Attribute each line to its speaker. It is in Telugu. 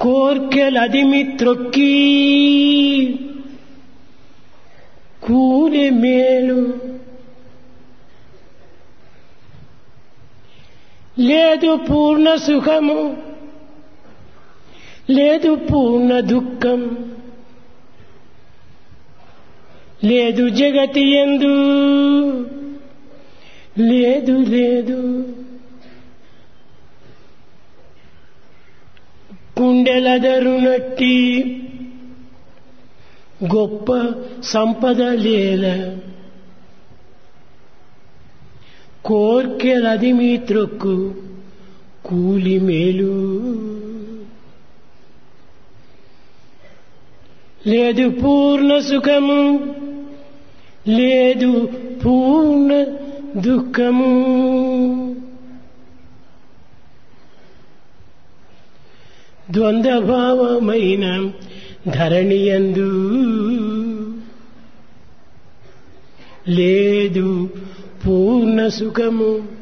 Speaker 1: కోర్కెలదిమి త్రొక్కి కూలి మేలు లేదు పూర్ణ సుఖము లేదు పూర్ణ దుఃఖం లేదు జగతి ఎందు లేదు లేదు కుండెలదరునట్టి గొప్ప సంపద లేల కోర్కెలది మీ త్రొక్కు కూలి మేలు లేదు పూర్ణ సుఖము లేదు పూర్ణ దుఃఖము ద్వంద్వభావమైన ధరణియందు లేదు పూర్ణ సుఖము